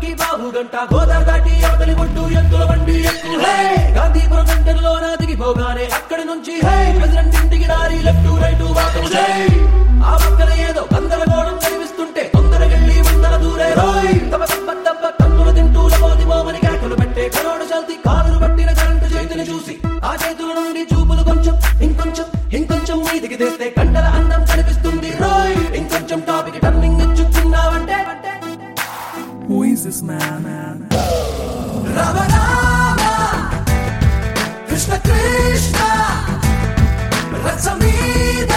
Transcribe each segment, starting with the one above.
పల్లకి బాబు గంట గోదావరి దాటి అవతలి ఒడ్డు ఎత్తుల బండి ఎక్కు హే గాంధీపురం సెంటర్ లో దిగిపోగానే అక్కడి నుంచి హే ప్రెసిడెంట్ ఇంటికి దారి లెఫ్ట్ రైట్ వాకం జై ఆ పక్కన ఏదో గందరగోళం కనిపిస్తుంటే తొందరగెళ్ళి వందల దూరే రోయ్ తమ తప్ప తప్ప తన్నులు తింటూ లబోది మోమని కేకలు పెట్టే కరోడు చల్తి కాలును పట్టిన కరెంటు చేతిని చూసి ఆ చేతుల నుండి చూపులు కొంచెం ఇంకొంచెం ఇంకొంచెం మీదికి తెస్తే కండల అందం కనిపిస్తుంది రోయ్ ఇంకొంచెం టాపిక్ టర్నింగ్ ఇచ్చుకున్నావంటే Who is this man? Rama Rama Krishna Krishna రథ మీద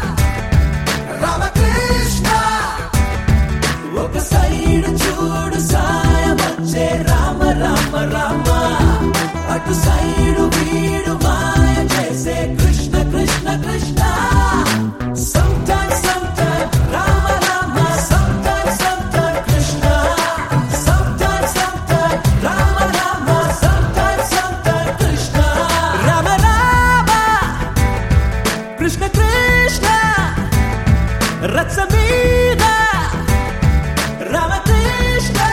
రామకృష్ణ ఒక సైడ్ చూడు సాయం వచ్చే రామ రామ రామ అటు సైడు వీడు మాయ చేసే Krishna Krishna Krishna Sometimes, sometimes, Rama, Rama, sometimes, sometimes, Krishna. Sometimes, sometimes, Rama, Rama, sometimes, sometimes, Krishna. Rama, Rama, Krishna, Krishna. Ratsamida, Ramakrishna.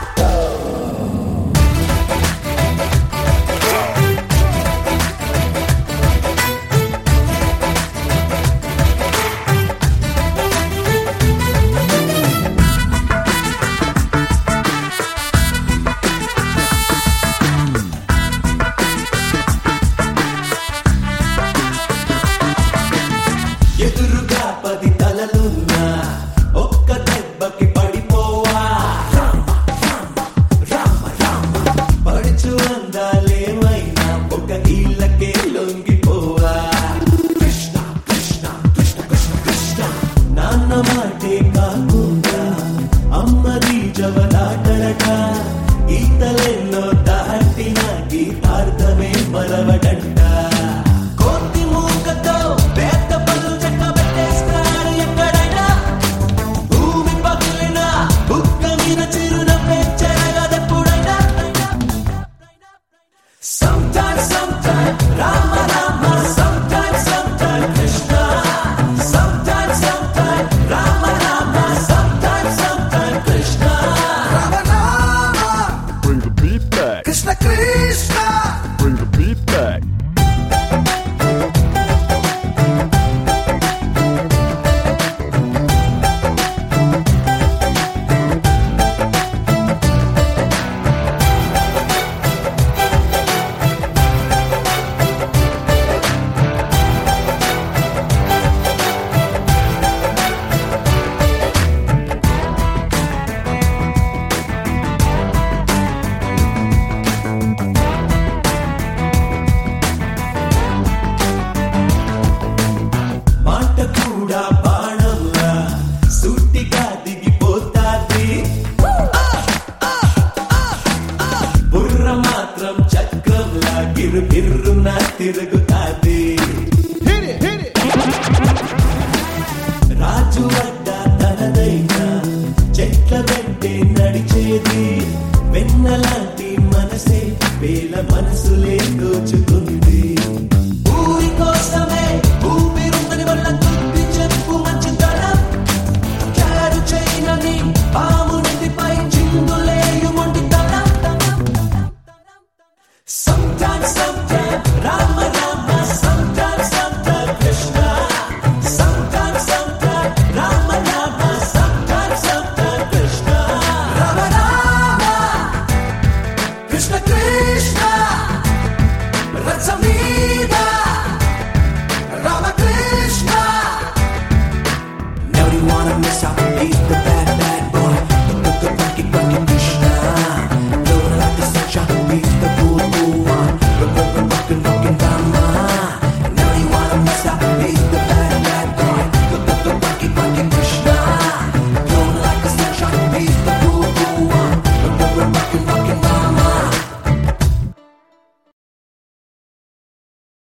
ఎదురుగా పది తలలున్నా ఒక్క దెబ్బకి పడిపోవా రామ రామ పడుచు అందాలేమైనా ఒక ఈలకే లొంగిపోవా కృష్ణ కృష్ణ కృష్ణ కృష్ణ కృష్ణ నాన్న మాటే కాకుండా అమ్మది జవదాటడట ఈతలెన్నో దాటిన గీతార్థమే మరవడంట కోతి మూకతో పేద పనులు చెక్క పెట్టేస్తారు ఎక్కడైనా భూమి పగిలిన బుక్క మీద చిరునవ్వే చెరగదెప్పుడైనా Sometimes, sometimes, Rama, Rama, sometimes, sometimes, Krishna. Sometimes, sometimes, Rama, Rama, sometimes, sometimes, Krishna. Rama Rama, Bring the beat back. Krishna Krishna, Bring the beat back. మాట కూడా బాణంలా సూటిగా దిగిపోతాది బుర్ర మాత్రం చక్రంలా గిరు గిర్రున తిరుగుతాది రాజు వడ్డ తనదైన చెట్ల వెంటే నడిచేది వెన్నలాంటి మనసే వేల మనసులే దోచుకుంది